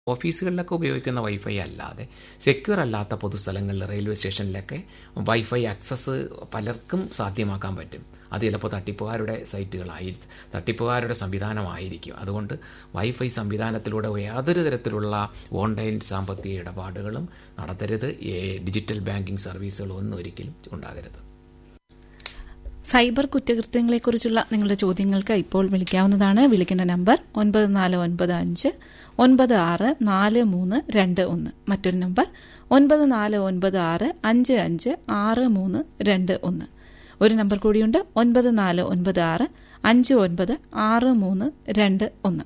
ഓഫീസുകളിലൊക്കെ ഉപയോഗിക്കുന്ന വൈഫൈ അല്ലാതെ സെക്യൂർ അല്ലാത്ത പൊതുസ്ഥലങ്ങളിൽ റെയിൽവേ സ്റ്റേഷനിലൊക്കെ വൈഫൈ ആക്സസ് പലർക്കും സാധ്യമാക്കാൻ പറ്റും അത് ചിലപ്പോൾ തട്ടിപ്പുകാരുടെ സൈറ്റുകളായി തട്ടിപ്പുകാരുടെ സംവിധാനമായിരിക്കും അതുകൊണ്ട് വൈഫൈ സംവിധാനത്തിലൂടെ യാതൊരു തരത്തിലുള്ള ഓൺലൈൻ സാമ്പത്തിക ഇടപാടുകളും നടത്തരുത് ഡിജിറ്റൽ ബാങ്കിംഗ് സർവീസുകളും ഒന്നും ഒരിക്കലും ഉണ്ടാകരുത് സൈബർ കുറ്റകൃത്യങ്ങളെക്കുറിച്ചുള്ള നിങ്ങളുടെ ചോദ്യങ്ങൾക്ക് ഇപ്പോൾ വിളിക്കാവുന്നതാണ് വിളിക്കേണ്ട നമ്പർ ഒൻപത് നാല് ഒൻപത് അഞ്ച് ഒൻപത് ആറ് നാല് മൂന്ന് രണ്ട് ഒന്ന് മറ്റൊരു നമ്പർ ഒൻപത് നാല് ഒൻപത് ആറ് അഞ്ച് അഞ്ച് ആറ് മൂന്ന് രണ്ട് ഒന്ന് ഒരു നമ്പർ കൂടിയുണ്ട് ഒൻപത് നാല് ഒൻപത് ആറ് അഞ്ച് ഒൻപത് ആറ് മൂന്ന് രണ്ട് ഒന്ന്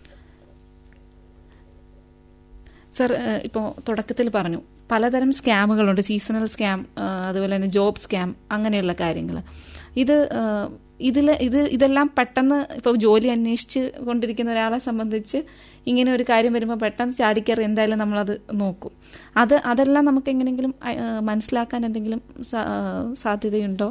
സർ ഇപ്പോൾ തുടക്കത്തിൽ പറഞ്ഞു പലതരം സ്കാമുകളുണ്ട് സീസണൽ സ്കാം അതുപോലെ തന്നെ ജോബ് സ്കാം അങ്ങനെയുള്ള കാര്യങ്ങൾ ഇത് ഇതിൽ ഇത് ഇതെല്ലാം പെട്ടെന്ന് ഇപ്പോൾ ജോലി അന്വേഷിച്ച് കൊണ്ടിരിക്കുന്ന ഒരാളെ സംബന്ധിച്ച് ഇങ്ങനെ ഒരു കാര്യം വരുമ്പോൾ പെട്ടെന്ന് ചാടിക്കയറി എന്തായാലും നമ്മളത് നോക്കും അത് അതെല്ലാം നമുക്ക് എങ്ങനെയെങ്കിലും മനസ്സിലാക്കാൻ എന്തെങ്കിലും സാധ്യതയുണ്ടോ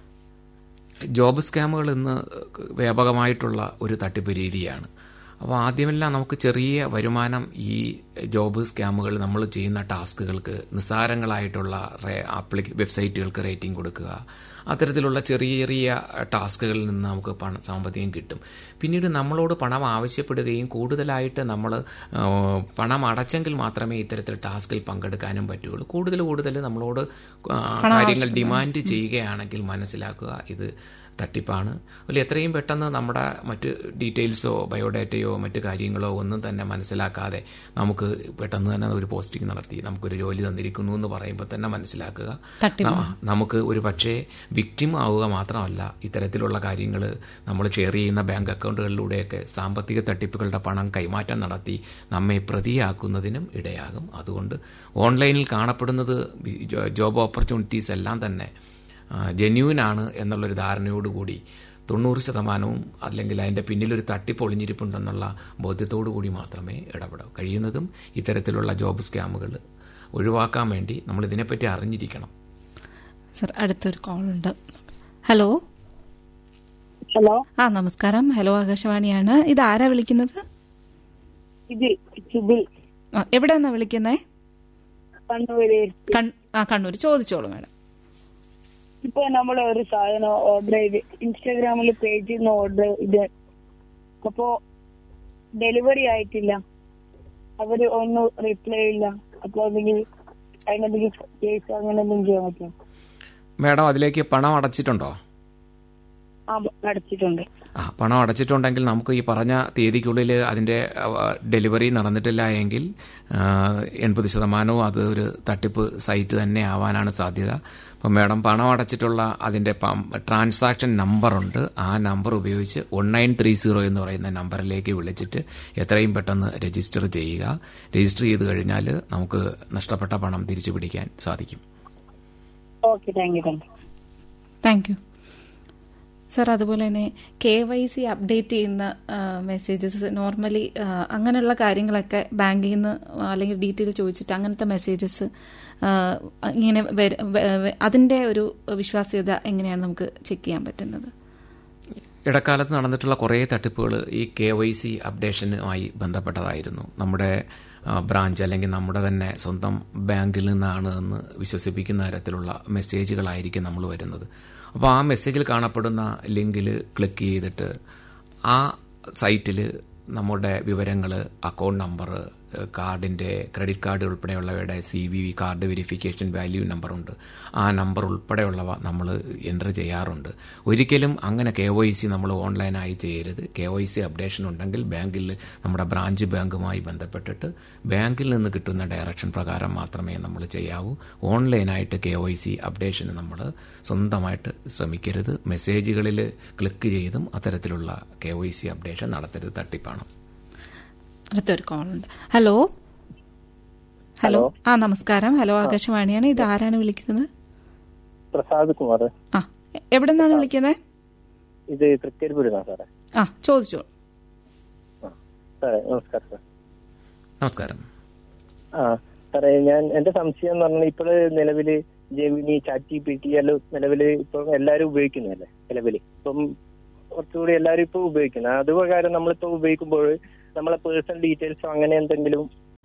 ജോബ് സ്കാമുകൾ ഇന്ന് വ്യാപകമായിട്ടുള്ള ഒരു തട്ടിപ്പ് രീതിയാണ് അപ്പോൾ ആദ്യമെല്ലാം നമുക്ക് ചെറിയ വരുമാനം ഈ ജോബ് സ്കാമുകൾ നമ്മൾ ചെയ്യുന്ന ടാസ്കുകൾക്ക് നിസ്സാരങ്ങളായിട്ടുള്ള ആപ്ലിക് വെബ്സൈറ്റുകൾക്ക് റേറ്റിംഗ് കൊടുക്കുക അത്തരത്തിലുള്ള ചെറിയ ചെറിയ ടാസ്കുകളിൽ നിന്ന് നമുക്ക് പണം സാമ്പത്തികം കിട്ടും പിന്നീട് നമ്മളോട് പണം ആവശ്യപ്പെടുകയും കൂടുതലായിട്ട് നമ്മൾ പണം അടച്ചെങ്കിൽ മാത്രമേ ഇത്തരത്തിൽ ടാസ്കിൽ പങ്കെടുക്കാനും പറ്റുള്ളൂ കൂടുതൽ കൂടുതൽ നമ്മളോട് കാര്യങ്ങൾ ഡിമാൻഡ് ചെയ്യുകയാണെങ്കിൽ മനസ്സിലാക്കുക ഇത് തട്ടിപ്പാണ് അതിൽ എത്രയും പെട്ടെന്ന് നമ്മുടെ മറ്റ് ഡീറ്റെയിൽസോ ബയോഡാറ്റയോ മറ്റു കാര്യങ്ങളോ ഒന്നും തന്നെ മനസ്സിലാക്കാതെ നമുക്ക് പെട്ടെന്ന് തന്നെ ഒരു പോസ്റ്റിംഗ് നടത്തി നമുക്കൊരു ജോലി തന്നിരിക്കുന്നു എന്ന് പറയുമ്പോൾ തന്നെ മനസ്സിലാക്കുക നമുക്ക് ഒരു പക്ഷേ വിക്റ്റിം ആവുക മാത്രമല്ല ഇത്തരത്തിലുള്ള കാര്യങ്ങൾ നമ്മൾ ഷെയർ ചെയ്യുന്ന ബാങ്ക് അക്കൗണ്ടുകളിലൂടെയൊക്കെ സാമ്പത്തിക തട്ടിപ്പുകളുടെ പണം കൈമാറ്റം നടത്തി നമ്മെ പ്രതിയാക്കുന്നതിനും ഇടയാകും അതുകൊണ്ട് ഓൺലൈനിൽ കാണപ്പെടുന്നത് ജോബ് ഓപ്പർച്യൂണിറ്റീസ് എല്ലാം തന്നെ ജെന്യൂൻ ആണ് എന്നുള്ളൊരു ധാരണയോടുകൂടി തൊണ്ണൂറ് ശതമാനവും അല്ലെങ്കിൽ അതിൻ്റെ പിന്നിലൊരു തട്ടിപ്പ് ഒളിഞ്ഞിരിപ്പുണ്ടെന്നുള്ള ബോധ്യത്തോടു കൂടി മാത്രമേ ഇടപെടാവൂ കഴിയുന്നതും ഇത്തരത്തിലുള്ള ജോബ് സ്കാമുകൾ ഒഴിവാക്കാൻ വേണ്ടി നമ്മൾ ഇതിനെപ്പറ്റി അറിഞ്ഞിരിക്കണം സർ അടുത്തൊരു കോൾ ഉണ്ട് ഹലോ ഹലോ ആ നമസ്കാരം ഹലോ ആകാശവാണിയാണ് ഇത് ആരാ വിളിക്കുന്നത് ഇത് സുബിൽ എവിടെ നിന്നാ വിളിക്കുന്നേ കണ്ണൂര് ആ കണ്ണൂർ ചോദിച്ചോളൂ മാഡം ഇപ്പൊ നമ്മൾ ഒരു സാധനം ഓർഡർ ചെയ്ത് ഇൻസ്റ്റാഗ്രാമിൽ പേജിൽ നിന്ന് ഓർഡർ ഇത് അപ്പോ ഡെലിവറി ആയിട്ടില്ല അവര് ഒന്നും റിപ്ലൈ ഇല്ല അപ്പൊ അതിന് അതിനെന്തെങ്കിലും കേസ് അങ്ങനെ എന്തെങ്കിലും ചെയ്യാൻ പറ്റുമോ മാഡം അതിലേക്ക് പണം അടച്ചിട്ടുണ്ടോ ആ അടച്ചിട്ടുണ്ട് ആ പണം അടച്ചിട്ടുണ്ടെങ്കിൽ നമുക്ക് ഈ പറഞ്ഞ തീയതിക്കുള്ളിൽ അതിൻ്റെ ഡെലിവറി നടന്നിട്ടില്ല എങ്കിൽ എൺപത് ശതമാനവും അത് ഒരു തട്ടിപ്പ് സൈറ്റ് തന്നെ ആവാനാണ് സാധ്യത അപ്പം മാഡം പണം അടച്ചിട്ടുള്ള അതിൻ്റെ ട്രാൻസാക്ഷൻ നമ്പറുണ്ട് ആ നമ്പർ ഉപയോഗിച്ച് വൺ നയൻ ത്രീ സീറോ എന്ന് പറയുന്ന നമ്പറിലേക്ക് വിളിച്ചിട്ട് എത്രയും പെട്ടെന്ന് രജിസ്റ്റർ ചെയ്യുക രജിസ്റ്റർ ചെയ്ത് കഴിഞ്ഞാൽ നമുക്ക് നഷ്ടപ്പെട്ട പണം തിരിച്ചു പിടിക്കാൻ സാധിക്കും okay thank you thank you thank you sir അതുപോലെ തന്നെ കെ വൈ സി അപ്ഡേറ്റ് ചെയ്യുന്ന മെസ്സേജസ് നോർമലി അങ്ങനെയുള്ള കാര്യങ്ങളൊക്കെ ബാങ്കിൽ നിന്ന് അല്ലെങ്കിൽ ഡീറ്റെയിൽ ചോദിച്ചിട്ട് അങ്ങനത്തെ മെസ്സേജസ് ഇങ്ങനെ അതിന്റെ ഒരു വിശ്വാസ്യത എങ്ങനെയാണ് നമുക്ക് ചെക്ക് ചെയ്യാൻ പറ്റുന്നത് ഇടക്കാലത്ത് നടന്നിട്ടുള്ള കുറേ തട്ടിപ്പുകൾ ഈ കെ വൈ സി അപ്ഡേഷനുമായി ബന്ധപ്പെട്ടതായിരുന്നു നമ്മുടെ ബ്രാഞ്ച് അല്ലെങ്കിൽ നമ്മുടെ തന്നെ സ്വന്തം ബാങ്കിൽ നിന്നാണ് എന്ന് വിശ്വസിപ്പിക്കുന്ന തരത്തിലുള്ള മെസ്സേജുകളായിരിക്കും നമ്മൾ വരുന്നത് അപ്പോൾ ആ മെസ്സേജിൽ കാണപ്പെടുന്ന ലിങ്കിൽ ക്ലിക്ക് ചെയ്തിട്ട് ആ സൈറ്റിൽ നമ്മുടെ വിവരങ്ങൾ അക്കൗണ്ട് നമ്പർ കാർഡിൻ്റെ ക്രെഡിറ്റ് കാർഡ് ഉൾപ്പെടെയുള്ളവയുടെ C V V card verification value നമ്പറുണ്ട് ആ നമ്പർ ഉൾപ്പെടെയുള്ളവ നമ്മൾ എൻ്റർ ചെയ്യാറുണ്ട് ഒരിക്കലും അങ്ങനെ കെ വൈ സി നമ്മൾ ഓൺലൈനായി ചെയ്യരുത് കെ വൈ സി അപ്ഡേഷൻ ഉണ്ടെങ്കിൽ ബാങ്കിൽ നമ്മുടെ ബ്രാഞ്ച് ബാങ്കുമായി ബന്ധപ്പെട്ടിട്ട് ബാങ്കിൽ നിന്ന് കിട്ടുന്ന ഡയറക്ഷൻ പ്രകാരം മാത്രമേ നമ്മൾ ചെയ്യാവൂ ഓൺലൈനായിട്ട് കെ വൈ സി അപ്ഡേഷന് നമ്മൾ സ്വന്തമായിട്ട് ശ്രമിക്കരുത് മെസ്സേജുകളിൽ ക്ലിക്ക് ചെയ്തും അത്തരത്തിലുള്ള കെ വൈ സി അപ്ഡേഷൻ നടത്തരുത് തട്ടിപ്പാണ് അടുത്തൊരു കോൾ ഉണ്ട് ഹലോ ഹലോ ആ നമസ്കാരം ഹലോ ആകാശവാണിയാണ് ഇത് ആരാണ് വിളിക്കുന്നത് പ്രസാദ് കുമാർ ആ എവിടെ നിന്നാണ് വിളിക്കുന്നത് ഇത് തൃക്കരിപ്പൂരിന്നാ സാറേ ആ ചോദിച്ചോളൂ സാറേ നമസ്കാരം സാർ നമസ്കാരം ആ സാറേ ഞാൻ എന്റെ സംശയം എന്ന് പറഞ്ഞാൽ ഇപ്പോൾ നിലവില് ജെമിനി ചാറ്റി പി ടി എല്ലാം നിലവില് ഇപ്പൊ എല്ലാരും ഉപയോഗിക്കുന്നതല്ലേ നിലവില് ഇപ്പം കുറച്ചുകൂടി എല്ലാരും ഇപ്പൊ ഉപയോഗിക്കുന്നത് അത് പ്രകാരം നമ്മളിപ്പോ ഉപയോഗിക്കുമ്പോൾ നമ്മളെ പേഴ്സണൽ ഡീറ്റെയിൽസോ അങ്ങനെ എന്തെങ്കിലും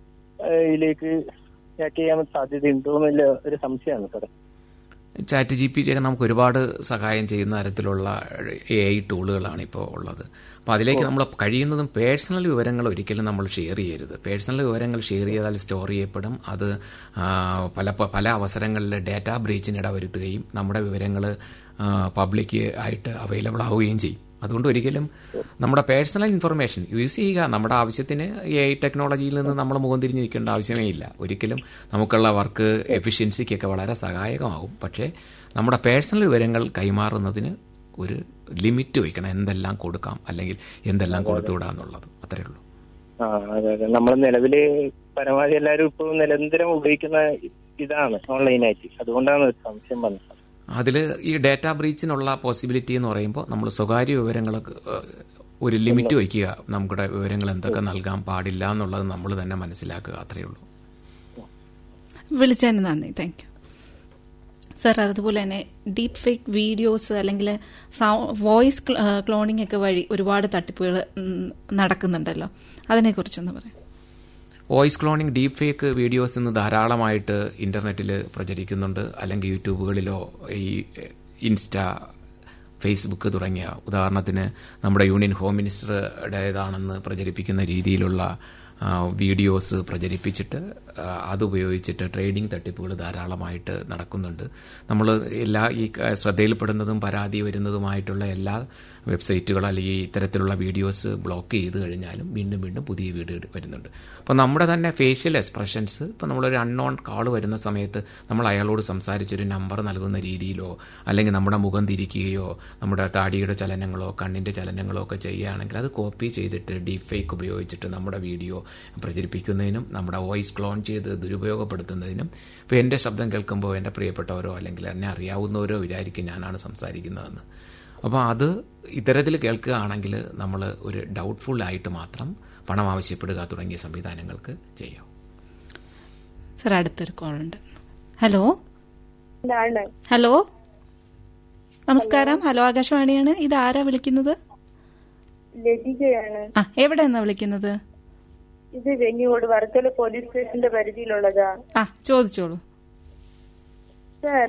ഇതിലേക്ക് ഹാക്ക് ചെയ്യാൻ സാധ്യതയുണ്ടോ എന്നുള്ള ഒരു സംശയമാണ് സാറേ ചാറ്റ് ജി പി ടി ഒക്കെ നമുക്ക് ഒരുപാട് സഹായം ചെയ്യുന്ന തരത്തിലുള്ള എ ഐ ടൂളുകളാണ് ഇപ്പോൾ ഉള്ളത് അപ്പോൾ അതിലേക്ക് നമ്മൾ കഴിയുന്നതും പേഴ്സണൽ വിവരങ്ങൾ ഒരിക്കലും നമ്മൾ ഷെയർ ചെയ്യരുത് പേഴ്സണൽ വിവരങ്ങൾ ഷെയർ ചെയ്താൽ സ്റ്റോർ ചെയ്യപ്പെടും അത് ആ, പല പല അവസരങ്ങളിൽ ഡാറ്റ ബ്രീച്ചിന് ഇടവരുത്തുകയും നമ്മുടെ വിവരങ്ങൾ പബ്ലിക് ആയിട്ട് അവൈലബിൾ ആവുകയും ചെയ്യും അതുകൊണ്ട് ഒരിക്കലും നമ്മുടെ പേഴ്സണൽ ഇൻഫർമേഷൻ യൂസ് ചെയ്യുക നമ്മുടെ ആവശ്യത്തിന് എ ഐ ടെക്നോളജിയിൽ നിന്ന് നമ്മൾ മുഖം തിരിഞ്ഞ് നിൽക്കേണ്ട ആവശ്യമേ ഇല്ല ഒരിക്കലും നമുക്കുള്ള വർക്ക് എഫിഷ്യൻസിക്കൊക്കെ വളരെ സഹായകമാകും പക്ഷേ നമ്മുടെ പേഴ്സണൽ വിവരങ്ങൾ കൈമാറുന്നതിന് ഒരു ലിമിറ്റ് വയ്ക്കണം എന്തെല്ലാം കൊടുക്കാം അല്ലെങ്കിൽ എന്തെല്ലാം കൊടുത്തുവിടാം എന്നുള്ളത് അത്രയേ ഉള്ളൂ ആ അതെ അതെ നമ്മൾ നിലവില് പരമാവധി എല്ലാവരും ഇപ്പോൾ നിരന്തരം ഉപയോഗിക്കുന്ന ഇതാണ് ഓൺലൈനായിട്ട് അതുകൊണ്ടാണ് ഒരു സംശയം വന്നത് അതിൽ ഈ ഡാറ്റ ബ്രീച്ചിനുള്ള പോസിബിലിറ്റി എന്ന് പറയുമ്പോൾ നമ്മൾ സ്വകാര്യ വിവരങ്ങളൊക്കെ ഏഹ്, ഒരു ലിമിറ്റ് വയ്ക്കുക നമ്മുടെ വിവരങ്ങൾ എന്തൊക്കെ നൽകാൻ പാടില്ല എന്നുള്ളത് നമ്മൾ തന്നെ മനസ്സിലാക്കുക അത്രയേ ഉള്ളൂ വിളിച്ചതിന് നന്ദി താങ്ക് യു സർ അതുപോലെ തന്നെ ഡീപ് ഫേക്ക് വീഡിയോസ് അല്ലെങ്കിൽ വോയിസ് ക്ലോണിംഗ് ഒക്കെ വഴി ഒരുപാട് തട്ടിപ്പുകൾ ഉം, നടക്കുന്നുണ്ടല്ലോ അതിനെക്കുറിച്ചൊന്ന് പറയാം voice cloning deep fake videos ഇന്ന് ധാരാളമായിട്ട് ഇന്റർനെറ്റിൽ പ്രചരിക്കുന്നുണ്ട് അല്ലെങ്കിൽ യൂട്യൂബുകളിലോ ഈ ഇൻസ്റ്റ ഫേസ്ബുക്ക് തുടങ്ങിയ ഉദാഹരണത്തിന് നമ്മുടെ യൂണിയൻ ഹോം മിനിസ്റ്ററുടേതാണെന്ന് പ്രചരിപ്പിക്കുന്ന രീതിയിലുള്ള ആ, വീഡിയോസ് പ്രചരിപ്പിച്ചിട്ട് ആ, അതുപയോഗിച്ചിട്ട് ട്രേഡിംഗ് തട്ടിപ്പുകൾ ധാരാളമായിട്ട് നടക്കുന്നുണ്ട് നമ്മൾ എല്ലാ ഈ ക- ശ്രദ്ധയിൽപ്പെടുന്നതും പരാതി വരുന്നതുമായിട്ടുള്ള എല്ലാ വെബ്സൈറ്റുകൾ അല്ലെങ്കിൽ ഇത്തരത്തിലുള്ള വീഡിയോസ് ബ്ലോക്ക് ചെയ്ത് കഴിഞ്ഞാലും വീണ്ടും വീണ്ടും പുതിയ വീഡിയോ വരുന്നുണ്ട് അപ്പോൾ നമ്മുടെ തന്നെ ഫേഷ്യൽ എക്സ്പ്രഷൻസ് ഇപ്പോൾ നമ്മളൊരു അൺനോൺ കാൾ വരുന്ന സമയത്ത് നമ്മൾ അയാളോട് സംസാരിച്ചൊരു നമ്പർ നൽകുന്ന രീതിയിലോ അല്ലെങ്കിൽ നമ്മുടെ മുഖം തിരിക്കുകയോ നമ്മുടെ താടിയുടെ ചലനങ്ങളോ കണ്ണിൻ്റെ ചലനങ്ങളോ ഒക്കെ ചെയ്യുകയാണെങ്കിൽ അത് കോപ്പി ചെയ്തിട്ട് ഡീപ് ഫേക്ക് ഉപയോഗിച്ചിട്ട് നമ്മുടെ വീഡിയോ പ്രചരിപ്പിക്കുന്നതിനും നമ്മുടെ വോയിസ് ക്ലോൺ ചെയ്ത് ദുരുപയോഗപ്പെടുത്തുന്നതിനും ഇപ്പോൾ എൻ്റെ ശബ്ദം കേൾക്കുമ്പോൾ എൻ്റെ പ്രിയപ്പെട്ടവരോ അല്ലെങ്കിൽ എന്നെ അറിയാവുന്നവരോ വിചാരിക്കും ഞാനാണ് സംസാരിക്കുന്നതെന്ന് അപ്പോൾ അത് ഇത്തരത്തിൽ കേൾക്കുകയാണെങ്കിൽ നമ്മൾ ഒരു ഡൗട്ട്ഫുൾ ആയിട്ട് മാത്രം പണം ആവശ്യപ്പെടുക തുടങ്ങിയ സംവിധാനങ്ങൾക്ക് ചെയ്യാം സർ അടുത്തൊരു കോൾ ഉണ്ട് ഹലോ ഇതാണ് ഹലോ നമസ്കാരം ഹലോ ആകാശവാണിയാണ് ഇത് ആരാ വിളിക്കുന്നത് ലതികയാണ് ആ എവിടെ നിന്നാ വിളിക്കുന്നത് ഇത് വെന്നിയോട് വർക്കല പോലീസ് സ്റ്റേഷന്റെ പരിധിയിലുള്ളതാ ആ ചോദിച്ചോളൂ സാർ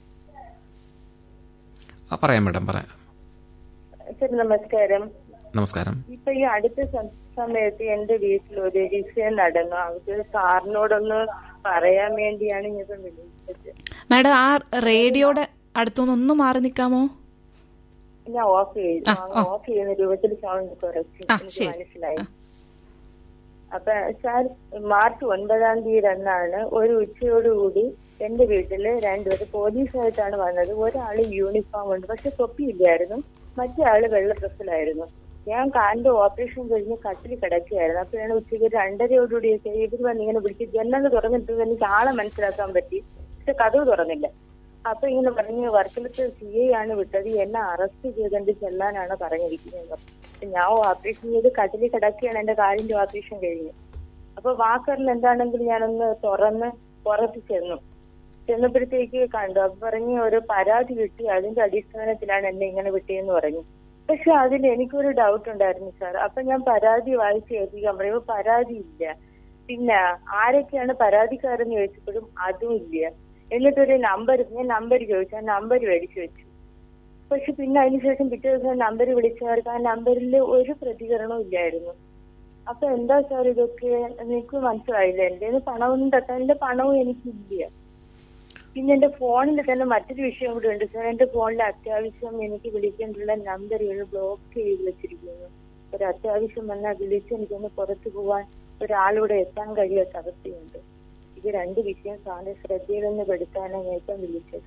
ആ പറയാം മേഡം പറയാം സാർ നമസ്കാരം നമസ്കാരം ഇപ്പൊ ഈ അടുത്ത സം- സമയത്ത് എന്റെ വീട്ടിൽ ഒരു വിഷയം നടന്നു അവർക്ക് സാറിനോടൊന്ന് പറയാൻ വേണ്ടിയാണ് ഞാൻ ഇപ്പൊ വിളിച്ചത് മാഡം ആ റേഡിയോയുടെ അടുത്തുനിന്ന് ഒന്ന് മാറി നിൽക്കാമോ ഞാൻ ഓഫ് ചെയ്തു ആ, ആ. ഓഫ് ചെയ്യുന്ന രൂപത്തിൽ സൗണ്ട് കുറച്ച് ആ, എനിക്ക് ശരി. മനസ്സിലായി അപ്പൊ സാർ മാർച്ച് ഒൻപതാം തീയതി അന്നാണ് ഒരു ഉച്ചയോടുകൂടി എന്റെ വീട്ടില് രണ്ടുപേര് പോലീസായിട്ടാണ് വന്നത് ഒരാള് യൂണിഫോം ഉണ്ട് പക്ഷെ തൊപ്പിയില്ലായിരുന്നു മറ്റേ ആള് വെള്ള ഡ്രസ്സിലായിരുന്നു ഞാൻ കാലിന്റെ ഓപ്പറേഷൻ കഴിഞ്ഞ് കട്ടിൽ കിടക്കുകയായിരുന്നു അപ്പോഴാണ് ഉച്ചയ്ക്ക് ഒരു രണ്ടരയോടുകൂടിയൊക്കെ ഇവർ വന്ന് ഇങ്ങനെ വിളിച്ച് ജനൽ തുറന്നിട്ട് എനിക്ക് ആളെ മനസ്സിലാക്കാൻ പറ്റി പക്ഷെ കഥവ് തുറന്നില്ല അപ്പൊ ഇങ്ങനെ പറഞ്ഞു വർക്കലത്ത് സി ഐ ആണ് വിട്ടത് എന്നെ അറസ്റ്റ് ചെയ്തുകൊണ്ട് ചെല്ലാനാണ് പറഞ്ഞിരിക്കുന്നത് അപ്പൊ ഞാൻ ഓപ്പറേഷൻ ചെയ്ത് കട്ടിലിൽ കിടക്കുകയാണ് എന്റെ കാലിന്റെ ഓപ്പറേഷൻ കഴിഞ്ഞ് അപ്പൊ വാക്കറിൽ എന്താണെങ്കിലും ഞാനൊന്ന് തുറന്ന് പുറത്ത് ചെന്നു ചെന്നപ്പോഴത്തേക്ക് കണ്ടു അപ്പൊ പറഞ്ഞ് ഒരു പരാതി കിട്ടി അതിന്റെ അടിസ്ഥാനത്തിലാണ് എന്നെ ഇങ്ങനെ വിട്ടിയെന്ന് പറഞ്ഞു പക്ഷെ അതിൽ എനിക്കൊരു ഡൗട്ട് ഉണ്ടായിരുന്നു സാർ അപ്പൊ ഞാൻ പരാതി വായിച്ച് കേൾപ്പിക്കാൻ പറയുമ്പോൾ പരാതി ഇല്ല പിന്നെ ആരൊക്കെയാണ് പരാതിക്കാരെന്ന് ചോദിച്ചപ്പോഴും അതും ഇല്ല എന്നിട്ടൊരു നമ്പർ ഞാൻ നമ്പർ ചോദിച്ചു ആ നമ്പർ മേടിച്ചു വെച്ചു പക്ഷെ പിന്നെ അതിനുശേഷം പിറ്റേ ദിവസം നമ്പർ വിളിച്ചവർക്ക് ആ നമ്പറിൽ ഒരു പ്രതികരണവും ഇല്ലായിരുന്നു അപ്പൊ എന്താ സാർ ഇതൊക്കെ എനിക്ക് മനസ്സിലായില്ല എന്റെ പണമൊന്നും തട്ടാൻ എന്റെ പണവും എനിക്കില്ല പിന്നെ എന്റെ ഫോണിൽ തന്നെ മറ്റൊരു വിഷയം കൂടി ഉണ്ട് സാർ എന്റെ ഫോണിൽ അത്യാവശ്യം എനിക്ക് വിളിക്കേണ്ടുള്ള നമ്പറുകൾ ബ്ലോക്ക് ചെയ്ത് വെച്ചിരിക്കുന്നു ഒരു അത്യാവശ്യം വന്നാൽ വിളിച്ച് എനിക്കൊന്ന് പുറത്തു പോവാൻ ഒരാളിവിടെ എത്താൻ കഴിയാത്ത അവസ്ഥയുണ്ട് ഇത് രണ്ട് വിഷയം സാറിന്റെ ശ്രദ്ധയിലൊന്ന് പെടുത്താനാണ് ഞാൻ ഇപ്പം വിളിച്ചത്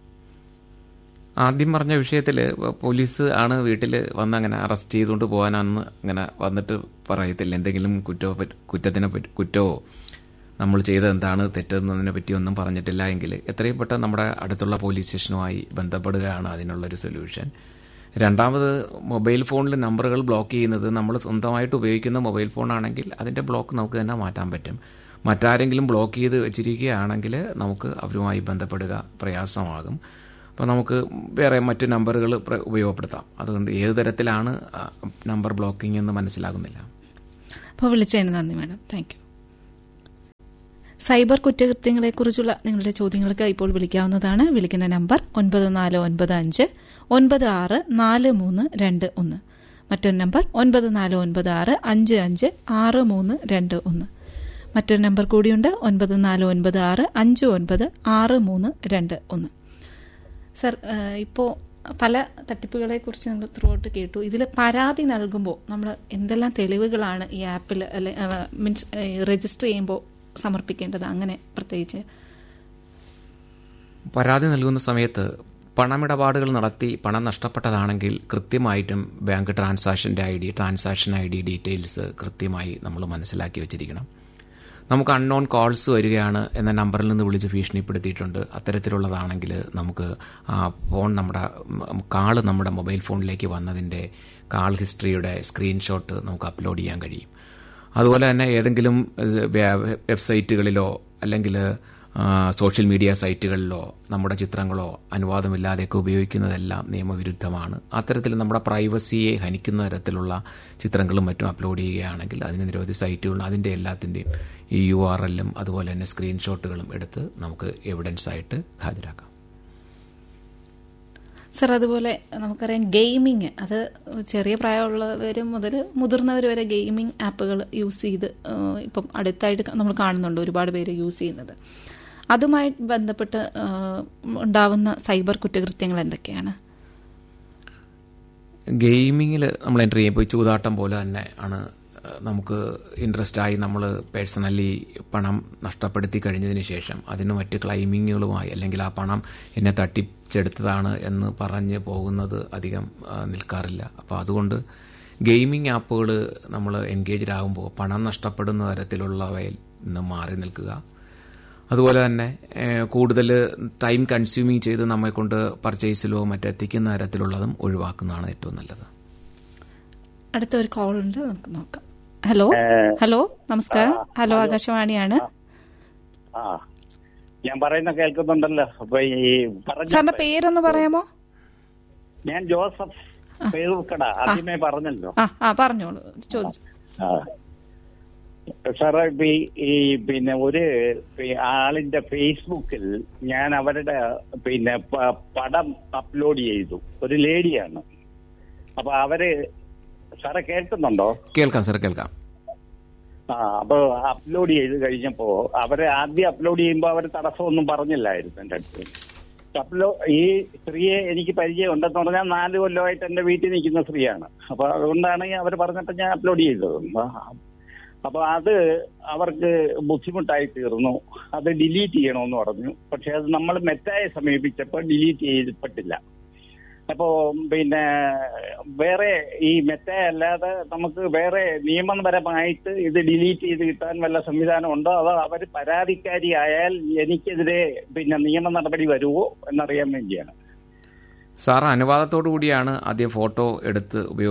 ആദ്യം പറഞ്ഞ വിഷയത്തിൽ പോലീസ് ആണ് വീട്ടിൽ വന്ന് അങ്ങനെ അറസ്റ്റ് ചെയ്തുകൊണ്ട് പോകാനാണെന്ന് അങ്ങനെ വന്നിട്ട് പറയത്തില്ല എന്തെങ്കിലും കുറ്റോ പറ്റ്- കുറ്റത്തിനെ പറ്റി കുറ്റമോ നമ്മൾ ചെയ്തത് എന്താണ് തെറ്റെന്നതിനെ പറ്റി ഒന്നും പറഞ്ഞിട്ടില്ല എങ്കിൽ എത്രയും പെട്ടെന്ന് നമ്മുടെ അടുത്തുള്ള പോലീസ് സ്റ്റേഷനുമായി ബന്ധപ്പെടുകയാണ് അതിനുള്ളൊരു സൊല്യൂഷൻ രണ്ടാമത് മൊബൈൽ ഫോണിൽ നമ്പറുകൾ ബ്ലോക്ക് ചെയ്യുന്നത് നമ്മൾ സ്വന്തമായിട്ട് ഉപയോഗിക്കുന്ന മൊബൈൽ ഫോണാണെങ്കിൽ അതിൻ്റെ ബ്ലോക്ക് നമുക്ക് തന്നെ മാറ്റാൻ പറ്റും മറ്റാരെങ്കിലും ബ്ലോക്ക് ചെയ്ത് വെച്ചിരിക്കുകയാണെങ്കിൽ നമുക്ക് അവരുമായി ബന്ധപ്പെടുക പ്രയാസമാകും അപ്പോൾ നമുക്ക് വേറെ മറ്റ് നമ്പറുകൾ പ്ര- ഉപയോഗപ്പെടുത്താം അതുകൊണ്ട് ഏത് തരത്തിലാണ് ആ, നമ്പർ ബ്ലോക്കിംഗ് എന്ന് മനസ്സിലാകുന്നില്ല അപ്പോൾ വിളിച്ചതിന് നന്ദി മാഡം താങ്ക് യു സൈബർ കുറ്റകൃത്യങ്ങളെക്കുറിച്ചുള്ള നിങ്ങളുടെ ചോദ്യങ്ങൾക്ക് ഇപ്പോൾ വിളിക്കാവുന്നതാണ് വിളിക്കുന്ന നമ്പർ ഒൻപത് നാല് ഒൻപത് അഞ്ച് ഒൻപത് ആറ് നാല് മൂന്ന് രണ്ട് ഒന്ന് മറ്റൊരു നമ്പർ ഒൻപത് നാല് ഒൻപത് ആറ് അഞ്ച് അഞ്ച് ആറ് മൂന്ന് രണ്ട് ഒന്ന് മറ്റൊരു നമ്പർ കൂടിയുണ്ട് ഒൻപത് നാല് ഒൻപത് ആറ് അഞ്ച് ഒൻപത് ആറ് മൂന്ന് രണ്ട് ഒന്ന് സർ ഇപ്പോൾ പല തട്ടിപ്പുകളെ കുറിച്ച് നമ്മൾ ത്രൂ ഔട്ട് കേട്ടു ഇതിൽ പരാതി നൽകുമ്പോൾ നമ്മൾ എന്തെല്ലാം തെളിവുകളാണ് ഈ ആപ്പിൽ അല്ലെ മീൻസ് രജിസ്റ്റർ ചെയ്യുമ്പോൾ സമർപ്പിക്കേണ്ടത് അങ്ങനെ പ്രത്യേകിച്ച് പരാതി നൽകുന്ന സമയത്ത് പണമിടപാടുകൾ നടത്തി പണം നഷ്ടപ്പെട്ടതാണെങ്കിൽ കൃത്യമായിട്ടും ബാങ്ക് ട്രാൻസാക്ഷൻ്റെ I D transaction I D details കൃത്യമായി നമ്മൾ മനസ്സിലാക്കി വെച്ചിരിക്കണം നമുക്ക് അൺനോൺ കോൾസ് വരികയാണ് എന്ന നമ്പറിൽ നിന്ന് വിളിച്ച് ഭീഷണിപ്പെടുത്തിയിട്ടുണ്ട് അത്തരത്തിലുള്ളതാണെങ്കിൽ നമുക്ക് ആ ഫോൺ നമ്മുടെ കാള് നമ്മുടെ മൊബൈൽ ഫോണിലേക്ക് വന്നതിൻ്റെ കാൾ ഹിസ്റ്ററിയുടെ സ്ക്രീൻഷോട്ട് നമുക്ക് അപ്ലോഡ് ചെയ്യാൻ കഴിയും അതുപോലെ തന്നെ ഏതെങ്കിലും വെബ്സൈറ്റുകളിലോ അല്ലെങ്കിൽ സോഷ്യൽ മീഡിയ സൈറ്റുകളിലോ നമ്മുടെ ചിത്രങ്ങളോ അനുവാദമില്ലാതെയൊക്കെ ഉപയോഗിക്കുന്നതെല്ലാം നിയമവിരുദ്ധമാണ് അത്തരത്തിൽ നമ്മുടെ പ്രൈവസിയെ ഹനിക്കുന്ന തരത്തിലുള്ള ചിത്രങ്ങളും മറ്റും അപ്ലോഡ് ചെയ്യുകയാണെങ്കിൽ അതിന് നിരവധി സൈറ്റുകൾ അതിൻ്റെ എല്ലാത്തിൻ്റെയും ഈ യു ആർ എല്ലും അതുപോലെ തന്നെ സ്ക്രീൻഷോട്ടുകളും എടുത്ത് നമുക്ക് എവിഡൻസ് ആയിട്ട് ഹാജരാക്കാം സർ അതുപോലെ നമുക്കറിയാം ഗെയിമിങ് അത് ചെറിയ പ്രായമുള്ളവർ മുതൽ മുതിർന്നവർ വരെ ഗെയിമിംഗ് ആപ്പുകൾ യൂസ് ചെയ്ത് ഇപ്പം അടുത്തായിട്ട് നമ്മൾ കാണുന്നുണ്ട് ഒരുപാട് പേര് യൂസ് ചെയ്യുന്നത് അതുമായി ബന്ധപ്പെട്ട് ഉണ്ടാവുന്ന സൈബർ കുറ്റകൃത്യങ്ങൾ എന്തൊക്കെയാണ് ഗെയിമിങ്ങിൽ നമ്മൾ എൻ്റർ ചെയ്യുമ്പോൾ ചൂതാട്ടം പോലെ തന്നെ ആണ് നമുക്ക് ഇൻട്രസ്റ്റ് ആയി നമ്മൾ പേഴ്സണലി പണം നഷ്ടപ്പെടുത്തി കഴിഞ്ഞതിന് ശേഷം അതിന് മറ്റ് ക്ലൈമിങ്ങുകളുമായി അല്ലെങ്കിൽ ആ പണം എന്നെ തട്ടിച്ചെടുത്തതാണ് എന്ന് പറഞ്ഞ് പോകുന്നത് അധികം നിൽക്കാറില്ല അപ്പോൾ അതുകൊണ്ട് ഗെയിമിംഗ് ആപ്പുകൾ നമ്മൾ എൻഗേജ്ഡ് ആകുമ്പോൾ പണം നഷ്ടപ്പെടുന്ന തരത്തിലുള്ളവയിൽ നിന്ന് മാറി നിൽക്കുക അതുപോലെ തന്നെ കൂടുതൽ ടൈം കൺസ്യൂമിങ് ചെയ്ത് നമ്മെ കൊണ്ട് പർച്ചേസിലോ മറ്റെത്തിക്കുന്ന തരത്തിലുള്ളതും ഒഴിവാക്കുന്നതാണ് ഏറ്റവും നല്ലത് അടുത്ത ഒരു കോൾ ഉണ്ട് നമുക്ക് നോക്കാം ഹലോ ഹലോ നമസ്കാരം ഹലോ ആകാശവാണിയാണ് ആ ഞാൻ പറയുന്ന കേൾക്കുന്നുണ്ടല്ലോ അപ്പൊ ഈ സാറിന്റെ പേരൊന്ന് പറയാമോ ഞാൻ ജോസഫ് പേരുക്കട ആദ്യമേ പറഞ്ഞല്ലോ ആ ആ പറഞ്ഞോളൂ ചോദിച്ചു സാറേ ഈ പിന്നെ ഒരു ആളിന്റെ ഫേസ്ബുക്കിൽ ഞാൻ അവരുടെ പിന്നെ പടം അപ്ലോഡ് ചെയ്തു ഒരു ലേഡിയാണ് അപ്പൊ അവര് സാറെ കേൾക്കുന്നുണ്ടോ കേൾക്കാം സാർ കേൾക്കാം ആ അപ്പൊ അപ്ലോഡ് ചെയ്ത് കഴിഞ്ഞപ്പോ അവര് ആദ്യം അപ്ലോഡ് ചെയ്യുമ്പോ അവര് തടസ്സമൊന്നും പറഞ്ഞില്ലായിരുന്നു എന്റെ അടുത്ത് അപ്ലോ ഈ സ്ത്രീയെ എനിക്ക് പരിചയം ഉണ്ടെന്ന് പറഞ്ഞാൽ നാല് കൊല്ലമായിട്ട് എന്റെ വീട്ടിൽ നിൽക്കുന്ന സ്ത്രീയാണ് അപ്പൊ അതുകൊണ്ടാണ് അവർ പറഞ്ഞപ്പോ ഞാൻ അപ്ലോഡ് ചെയ്തത് അപ്പൊ അത് അവർക്ക് ബുദ്ധിമുട്ടായി തീർന്നു അത് ഡിലീറ്റ് ചെയ്യണമെന്ന് പറഞ്ഞു പക്ഷെ അത് നമ്മൾ മെറ്റായെ സമീപിച്ചപ്പോൾ ഡിലീറ്റ് ചെയ്യപ്പെട്ടില്ല അപ്പോ പിന്നെ വേറെ ഈ മെറ്റ അല്ലാതെ നമുക്ക് വേറെ നിയമപരമായിട്ട് ഇത് ഡിലീറ്റ് ചെയ്ത് കിട്ടാൻ വല്ല സംവിധാനം ഉണ്ടോ അതോ അവർ പരാതിക്കാരിയായാൽ എനിക്കെതിരെ പിന്നെ നിയമ നടപടി വരുമോ എന്നറിയാൻ വേണ്ടിയാണ് സാർ അനുവാദത്തോടു കൂടിയാണ് ആദ്യം ഫോട്ടോ എടുത്ത് ഉപയോഗിക്കുന്നത്